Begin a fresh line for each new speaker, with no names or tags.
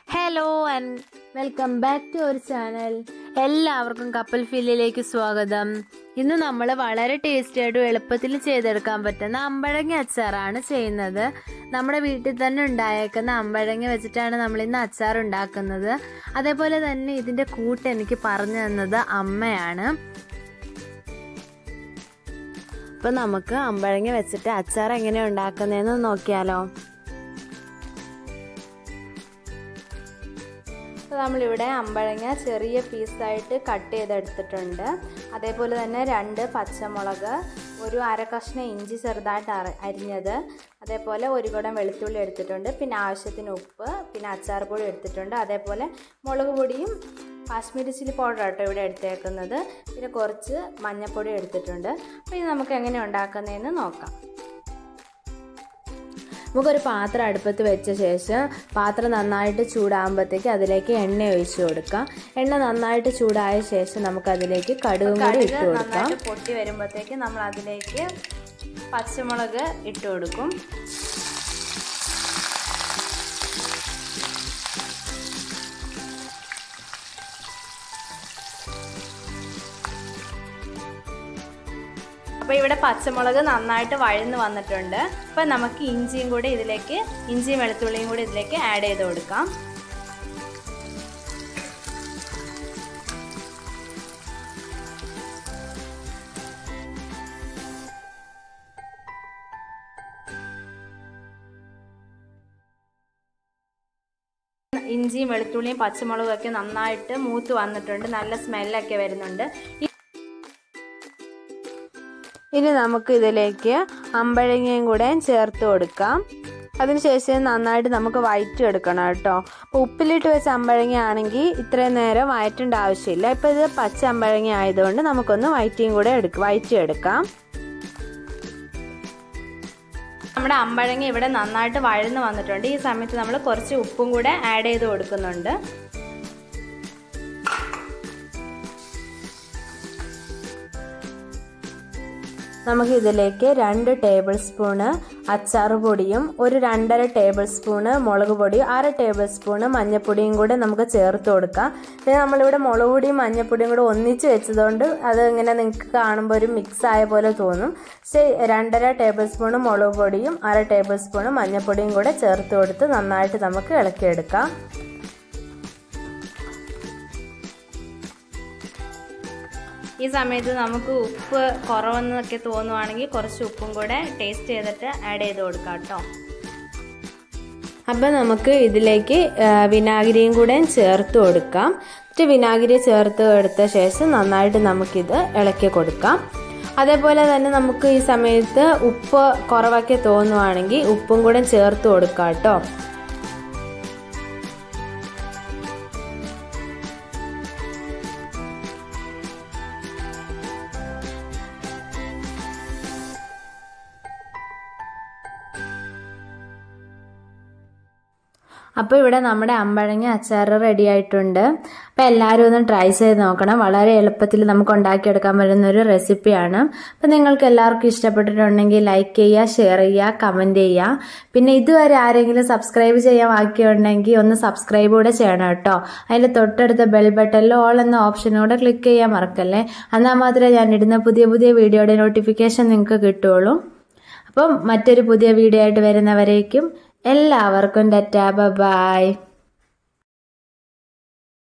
hello and welcome back to our channel എല്ലാവർക്കും കപ്പൽ ഫില്ലിലേക്ക് സ്വാഗതം ഇന്ന് നമ്മൾ വളരെ ടേസ്റ്റി ആയിട്ടും എളുപ്പത്തിൽ ചെയ്തെടുക്കാൻ പറ്റുന്ന അമ്പഴങ്ങ അച്ചാറാണ് ചെയ്യുന്നത് നമ്മുടെ വീട്ടിൽ തന്നെ ഉണ്ടായേക്കുന്ന അമ്പഴങ്ങ വെച്ചിട്ടാണ് നമ്മൾ ഇന്ന് അച്ചാർ ഉണ്ടാക്കുന്നത് അതേപോലെ തന്നെ ഇതിൻ്റെ കൂട്ട് എനിക്ക് പറഞ്ഞു തന്നത് അമ്മയാണ് അപ്പം നമുക്ക് അമ്പഴങ്ങ വെച്ചിട്ട് അച്ചാർ എങ്ങനെയാണ് ഉണ്ടാക്കുന്നതെന്ന് നോക്കിയാലോ അപ്പോൾ നമ്മളിവിടെ അമ്പഴങ്ങ ചെറിയ പീസായിട്ട് കട്ട് ചെയ്തെടുത്തിട്ടുണ്ട് അതേപോലെ തന്നെ രണ്ട് പച്ചമുളക് ഒരു അര കഷ്ണം ഇഞ്ചി ചെറുതായിട്ട് അര അരിഞ്ഞത് അതേപോലെ ഒരു കുടം വെളുത്തുള്ളി എടുത്തിട്ടുണ്ട് പിന്നെ ആവശ്യത്തിന് ഉപ്പ് പിന്നെ അച്ചാർ പൊടി എടുത്തിട്ടുണ്ട് അതേപോലെ മുളക് പൊടിയും കാശ്മീരി ചില്ലി പൗഡർ കേട്ടോ ഇവിടെ എടുത്തേക്കുന്നത് പിന്നെ കുറച്ച് മഞ്ഞൾപ്പൊടി എടുത്തിട്ടുണ്ട് അപ്പോൾ ഇത് നമുക്ക് എങ്ങനെ ഉണ്ടാക്കുന്നതെന്ന് നോക്കാം നമുക്കൊരു പാത്രം അടുപ്പത്ത് വെച്ച ശേഷം പാത്രം നന്നായിട്ട് ചൂടാകുമ്പോഴത്തേക്ക് അതിലേക്ക് എണ്ണ ഒഴിച്ചു കൊടുക്കാം എണ്ണ നന്നായിട്ട് ചൂടായ ശേഷം നമുക്ക് അതിലേക്ക് കടുകും കൂടി ഇട്ട് കൊടുക്കാം പൊട്ടി വരുമ്പോഴത്തേക്ക് നമ്മൾ അതിലേക്ക് പച്ചമുളക് ഇട്ട് കൊടുക്കും അപ്പോൾ ഇവിടെ പച്ചമുളക് നന്നായിട്ട് വഴന്ന് വന്നിട്ടുണ്ട് അപ്പോൾ നമുക്ക് ഇഞ്ചിയും കൂടി ഇതിലേക്ക് ഇഞ്ചിയും വെളുത്തുള്ളിയും കൂടി ഇതിലേക്ക് ആഡ് ചെയ്ത് കൊടുക്കാം ഇഞ്ചിയും വെളുത്തുള്ളിയും പച്ചമുളകും ഒക്കെ നന്നായിട്ട് മൂത്ത് വന്നിട്ടുണ്ട് നല്ല സ്മെല്ലൊക്കെ വരുന്നുണ്ട് ഇനി നമുക്ക് ഇതിലേക്ക് അമ്പഴങ്ങയും കൂടെ ചേർത്ത് കൊടുക്കാം അതിനുശേഷം നന്നായിട്ട് നമുക്ക് വയറ്റി എടുക്കണം കേട്ടോ അപ്പോൾ ഉപ്പിലിട്ട് വെച്ച അമ്പഴങ്ങ ആണെങ്കിൽ ഇത്രയും നേരം വയറ്റേണ്ട ആവശ്യമില്ല ഇപ്പോൾ ഇത് പച്ച അമ്പഴങ്ങ ആയതുകൊണ്ട് നമുക്കൊന്ന് വയറ്റിയും കൂടെ എടുക്ക വയറ്റി എടുക്കാം നമ്മുടെ അമ്പഴങ്ങ ഇവിടെ നന്നായിട്ട് വഴന്ന് വന്നിട്ടുണ്ട് ഈ സമയത്ത് നമ്മൾ കുറച്ച് ഉപ്പും കൂടെ ആഡ് ചെയ്ത് കൊടുക്കുന്നുണ്ട് നമുക്ക് ഇതിലേക്ക് രണ്ട് ടേബിൾ സ്പൂണ് അച്ചാർ പൊടിയും ഒരു രണ്ടര ടേബിൾ സ്പൂണ് മുളക് പൊടിയും അര ടേബിൾ സ്പൂണ് മഞ്ഞൾപ്പൊടിയും കൂടെ നമുക്ക് ചേർത്ത് കൊടുക്കാം പിന്നെ നമ്മളിവിടെ മുളക് പൊടിയും മഞ്ഞൾപ്പൊടിയും കൂടെ ഒന്നിച്ച് വെച്ചതുകൊണ്ട് അത് ഇങ്ങനെ നിങ്ങൾക്ക് കാണുമ്പോൾ ഒരു മിക്സ് ആയ പോലെ തോന്നും പക്ഷേ രണ്ടര ടേബിൾ സ്പൂണ് മുളക് പൊടിയും അര ടേബിൾ സ്പൂണ് മഞ്ഞൾപ്പൊടിയും കൂടെ ചേർത്ത് കൊടുത്ത് നന്നായിട്ട് നമുക്ക് ഇളക്കിയെടുക്കാം ഈ സമയത്ത് നമുക്ക് ഉപ്പ് കുറവെന്നൊക്കെ തോന്നുവാണെങ്കിൽ കുറച്ച് ഉപ്പും കൂടെ ടേസ്റ്റ് ചെയ്തിട്ട് ആഡ് ചെയ്ത് കൊടുക്കാം കേട്ടോ അപ്പം നമുക്ക് ഇതിലേക്ക് വിനാഗിരിയും കൂടെ ചേർത്ത് കൊടുക്കാം എന്നിട്ട് വിനാഗിരി ചേർത്ത് എടുത്ത ശേഷം നന്നായിട്ട് നമുക്കിത് ഇളക്കി കൊടുക്കാം അതേപോലെ തന്നെ നമുക്ക് ഈ സമയത്ത് ഉപ്പ് കുറവൊക്കെ തോന്നുവാണെങ്കിൽ ഉപ്പും കൂടെ ചേർത്ത് കൊടുക്കാം കേട്ടോ അപ്പോൾ ഇവിടെ നമ്മുടെ അമ്പഴങ്ങ അച്ചാർ റെഡി ആയിട്ടുണ്ട് അപ്പോൾ എല്ലാവരും ഒന്ന് ട്രൈ ചെയ്ത് നോക്കണം വളരെ എളുപ്പത്തിൽ നമുക്ക് ഉണ്ടാക്കിയെടുക്കാൻ പറ്റുന്ന ഒരു റെസിപ്പിയാണ് അപ്പോൾ നിങ്ങൾക്ക് എല്ലാവർക്കും ഇഷ്ടപ്പെട്ടിട്ടുണ്ടെങ്കിൽ ലൈക്ക് ചെയ്യുക ഷെയർ ചെയ്യുക കമൻറ്റ് ചെയ്യുക പിന്നെ ഇതുവരെ ആരെങ്കിലും സബ്സ്ക്രൈബ് ചെയ്യാൻ ബാക്കിയുണ്ടെങ്കിൽ ഒന്ന് സബ്സ്ക്രൈബ് കൂടെ ചെയ്യണം കേട്ടോ അതിൻ്റെ തൊട്ടടുത്ത ബെൽ ബട്ടണിൽ ഓൾ എന്ന ഓപ്ഷനൂടെ ക്ലിക്ക് ചെയ്യാൻ മറക്കല്ലേ എന്നാൽ മാത്രമേ ഞാൻ ഇടുന്ന പുതിയ പുതിയ വീഡിയോയുടെ നോട്ടിഫിക്കേഷൻ നിങ്ങൾക്ക് കിട്ടുള്ളൂ അപ്പം മറ്റൊരു പുതിയ വീഡിയോ ആയിട്ട് വരുന്നവരേക്കും എല്ലാവർക്കും ഡറ്റാ ബൈ